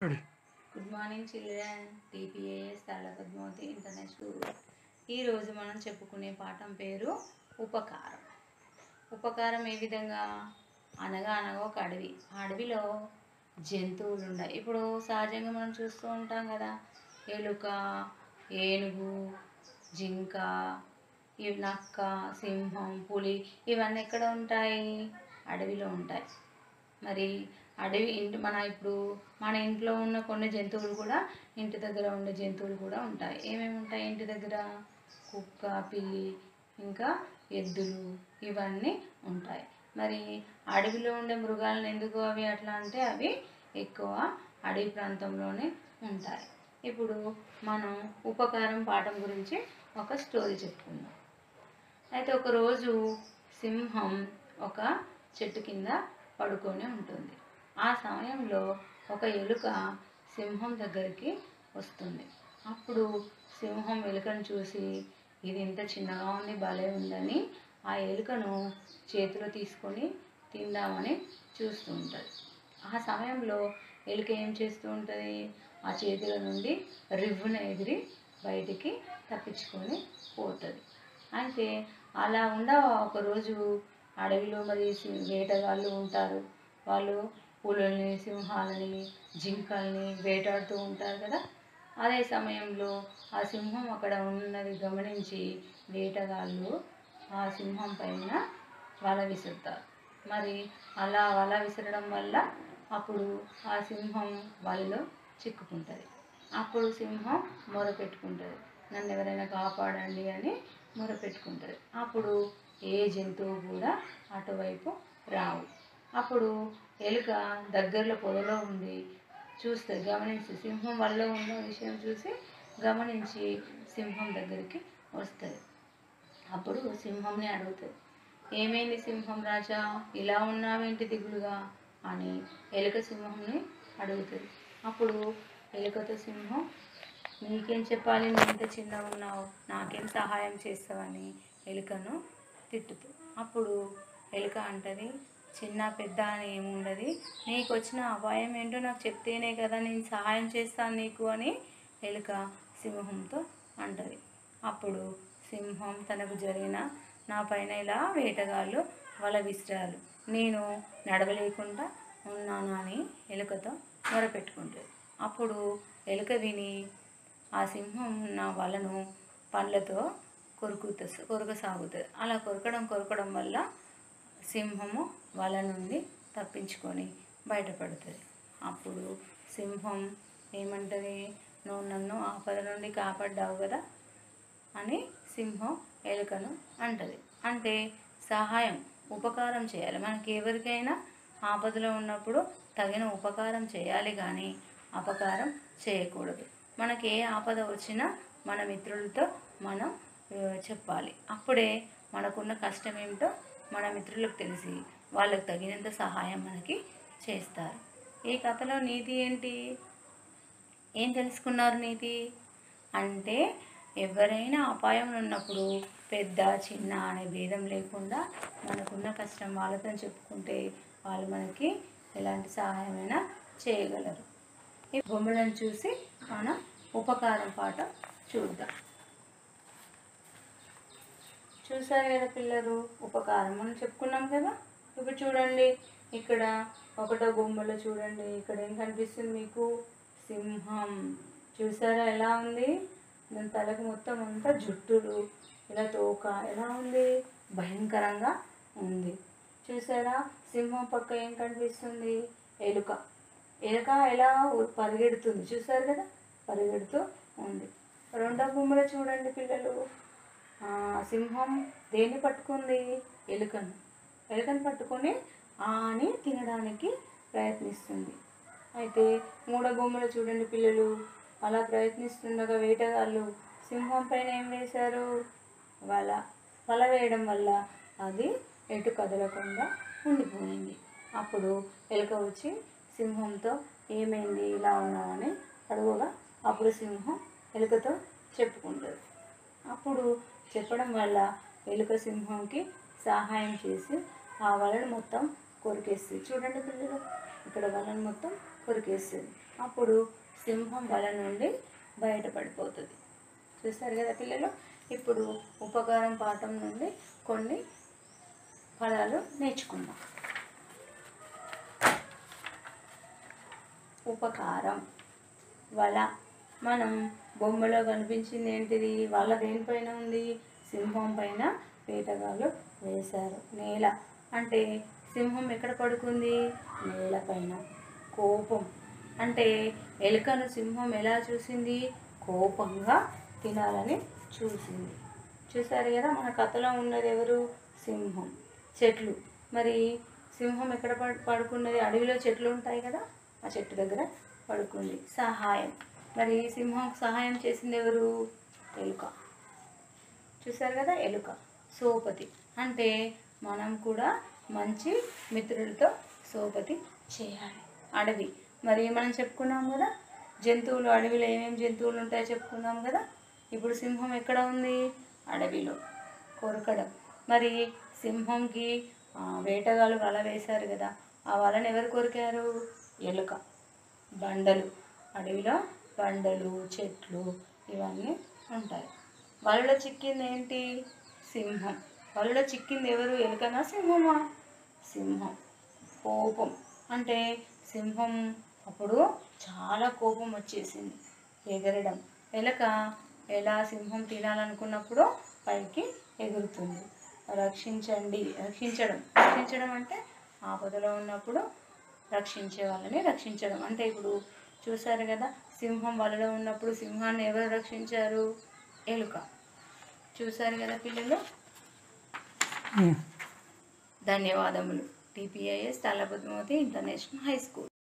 good morning children టీపీఏఎస్ తాళ Padmavati international ఈరోజు మనం చెప్పుకునే పాఠం పేరు ఉపకారం ఉపకారం ఏ విధంగా అనగా అనగా ఒక అడవి ఆ అడవిలో జంతువులు ఉన్నాయి ఇప్పుడు సహజంగా మనం చూస్తూ ఉంటాం కదా ఎలుక ఏనుగు జింక ఇవి నక్క సింహం పులి ఇవన్నీ ఎక్కడ ఉంటాయి అడవిలో ఉంటాయి మరి అడవి ఇంటి మన ఇప్పుడు మన ఇంట్లో ఉన్న కొన్ని జంతువులు కూడా ఇంటి దగ్గర ఉండే జంతువులు కూడా ఉంటాయి ఏమేమి ఉంటాయి ఇంటి దగ్గర కుక్క పిల్లి ఇంకా ఎద్దులు ఇవన్నీ ఉంటాయి మరి అడవిలో ఉండే మృగాలను ఎందుకు అవి అట్లా అంటే అవి ఎక్కువ అడవి ప్రాంతంలోనే ఉంటాయి ఇప్పుడు మనం ఉపకారం పాఠం గురించి ఒక స్టోరీ చెప్పుకుందాం అయితే ఒకరోజు సింహం ఒక చెట్టు కింద పడుకొని ఉంటుంది ఆ సమయంలో ఒక ఎలుక సింహం దగ్గరికి వస్తుంది అప్పుడు సింహం ఎలుకను చూసి ఇది ఇంత చిన్నగా ఉంది భలే ఉందని ఆ ఎలుకను చేతిలో తీసుకొని తిందామని చూస్తూ ఉంటుంది ఆ సమయంలో ఎలుక ఏం చేస్తూ ఉంటుంది ఆ చేతిలో నుండి రివ్వున ఎగిరి బయటికి తప్పించుకొని పోతుంది అయితే అలా ఉండ ఒకరోజు అడవిలో మరి సి- వేటగాళ్ళు ఉంటారు వాళ్ళు పులుల్ని సింహాలని జింకల్ని వేటాడుతూ ఉంటారు కదా అదే సమయంలో ఆ సింహం అక్కడ ఉన్నది గమనించి వేటగాళ్ళు ఆ సింహం పైన వల విసురుతారు మరి అలా వల విసరడం వల్ల అప్పుడు ఆ సింహం వలలో చిక్కుకుంటుంది అప్పుడు సింహం మొరపెట్టుకుంటుంది నన్ను ఎవరైనా కాపాడండి అని మొరపెట్టుకుంటుంది అప్పుడు ఏ జంతువు కూడా అటువైపు రావు అప్పుడు ఎలుక దగ్గరలో పొదలో ఉంది చూస్తుంది గమనించి సింహం వల్ల ఉన్న విషయం చూసి గమనించి సింహం దగ్గరికి వస్తుంది అప్పుడు సింహంని అడుగుతుంది ఏమైంది సింహం రాజా ఇలా ఉన్నావేంటి దిగులుగా అని ఎలుక సింహంని అడుగుతుంది అప్పుడు ఎలుకతో సింహం నీకేం చెప్పాలి నువ్వు ఇంత చిన్నగా ఉన్నావు నాకేం సహాయం చేస్తావని ఎలుకను తిట్టుతుంది అప్పుడు ఎలుక అంటది చిన్న పెద్ద అని ఏముండదు నీకు వచ్చిన అపాయం ఏంటో నాకు చెప్తేనే కదా నేను సహాయం చేస్తాను నీకు అని ఎలుక సింహంతో అంటది అప్పుడు సింహం తనకు జరిగిన నా పైన ఇలా వేటగాళ్ళు వల విసిరారు నేను నడవలేకుండా ఉన్నాను అని ఎలుకతో మొరపెట్టుకుంటుంది అప్పుడు ఎలుక విని ఆ సింహం ఉన్న వలను పండ్లతో కొరుకుత కొరకసాగుతుంది అలా కొరకడం కొరకడం వల్ల సింహము వల నుండి తప్పించుకొని బయటపడుతుంది అప్పుడు సింహం ఏమంటది నువ్వు నన్ను ఆపద నుండి కాపాడ్డావు కదా అని సింహం ఎలుకను అంటది అంటే సహాయం ఉపకారం చేయాలి మనకి ఎవరికైనా ఆపదలో ఉన్నప్పుడు తగిన ఉపకారం చేయాలి కానీ అపకారం చేయకూడదు మనకి ఏ ఆపద వచ్చినా మన మిత్రులతో మనం ఆ, చెప్పాలి అప్పుడే మనకున్న కష్టం ఏమిటో మన మిత్రులకు తెలిసి వాళ్ళకి తగినంత సహాయం మనకి చేస్తారు ఈ కథలో నీతి ఏంటి ఏం తెలుసుకున్నారు నీతి అంటే ఎవరైనా అపాయంలో ఉన్నప్పుడు పెద్ద చిన్న అనే భేదం లేకుండా మనకున్న కష్టం వాళ్ళతో చెప్పుకుంటే వాళ్ళు మనకి ఎలాంటి సహాయమైనా చేయగలరు ఈ బొమ్మలను చూసి మనం ఉపకారం పాఠం చూద్దాం చూసారు కదా పిల్లలు ఉపకారం మనం చెప్పుకున్నాం కదా ఇప్పుడు చూడండి ఇక్కడ ఒకటో బొమ్మలో చూడండి ఇక్కడ ఏం కనిపిస్తుంది మీకు సింహం చూసారా ఎలా ఉంది దాని తలకు మొత్తం అంతా జుట్టులు ఇలా తోక ఎలా ఉంది భయంకరంగా ఉంది చూసారా సింహం పక్క ఏం కనిపిస్తుంది ఎలుక ఎలుక ఎలా ఉ- పరిగెడుతుంది చూసారు కదా పరిగెడుతూ ఉంది రెండో బొమ్మలో చూడండి పిల్లలు ఆ, సింహం దేన్ని పట్టుకుంది ఎలుకను ఎలుకను పట్టుకొని ఆని తినడానికి ప్రయత్నిస్తుంది అయితే మూడో బొమ్మలో చూడండి పిల్లలు అలా ప్రయత్నిస్తుండగా వేటగాళ్ళు సింహం పైన ఏం వేశారు వల వల వేయడం వల్ల అది ఎటు కదలకుండా ఉండిపోయింది అప్పుడు ఎలుక వచ్చి సింహంతో ఏమైంది ఇలా ఉన్నామని అడుగుగా అప్పుడు సింహం ఎలుకతో చెప్పుకుంటుంది అప్పుడు చెప్పడం వల్ల ఎలుక సింహంకి సహాయం చేసి ఆ వలను మొత్తం కొరికేస్తుంది చూడండి పిల్లలు ఇక్కడ వలను మొత్తం కొరికేస్తుంది అప్పుడు సింహం వల నుండి బయటపడిపోతుంది చూస్తారు కదా పిల్లలు ఇప్పుడు ఉపకారం పాఠం నుండి కొన్ని పదాలు నేర్చుకుందాం ఉపకారం వల మనం బొమ్మలో కనిపించింది ఏంటిది వల దేనిపైన ఉంది సింహం పైన వేటగాళ్ళు వేశారు నేల అంటే సింహం ఎక్కడ పడుకుంది నేల పైన కోపం అంటే ఎలుకను సింహం ఎలా చూసింది కోపంగా తినాలని చూసింది చూసారు కదా మన కథలో ఉన్నది ఎవరు సింహం చెట్లు మరి సింహం ఎక్కడ పడు పడుకున్నది అడవిలో చెట్లు ఉంటాయి కదా ఆ చెట్టు దగ్గర పడుకుంది సహాయం మరి సింహం సహాయం చేసింది ఎవరు ఎలుక చూసారు కదా ఎలుక సోపతి అంటే మనం కూడా మంచి మిత్రులతో సోపతి చేయాలి అడవి మరి మనం చెప్పుకున్నాం కదా జంతువులు అడవిలో ఏమేమి జంతువులు ఉంటాయో చెప్పుకున్నాం కదా ఇప్పుడు సింహం ఎక్కడ ఉంది అడవిలో కొరకడం మరి సింహంకి ఆ, వేటగాళ్ళు వల వేశారు కదా ఆ వలను ఎవరు కొరికారు ఎలుక బండలు అడవిలో బండలు చెట్లు ఇవన్నీ ఉంటాయి వలలో చిక్కింది ఏంటి సింహం వలలో చిక్కింది ఎవరు ఎలుకనా సింహమా సింహం కోపం అంటే సింహం అప్పుడు చాలా కోపం వచ్చేసింది ఎగరడం ఎలక ఎలా సింహం తినాలనుకున్నప్పుడు పైకి ఎగురుతుంది రక్షించండి రక్షించడం రక్షించడం అంటే ఆపదలో ఉన్నప్పుడు రక్షించే వాళ్ళని రక్షించడం అంటే ఇప్పుడు చూసారు కదా సింహం వలలో ఉన్నప్పుడు సింహాన్ని ఎవరు రక్షించారు ఎలుక చూసారు కదా పిల్లలు ధన్యవాదములు టీపీఐఎస్ తలపద్మవతి ఇంటర్నేషనల్ హై స్కూల్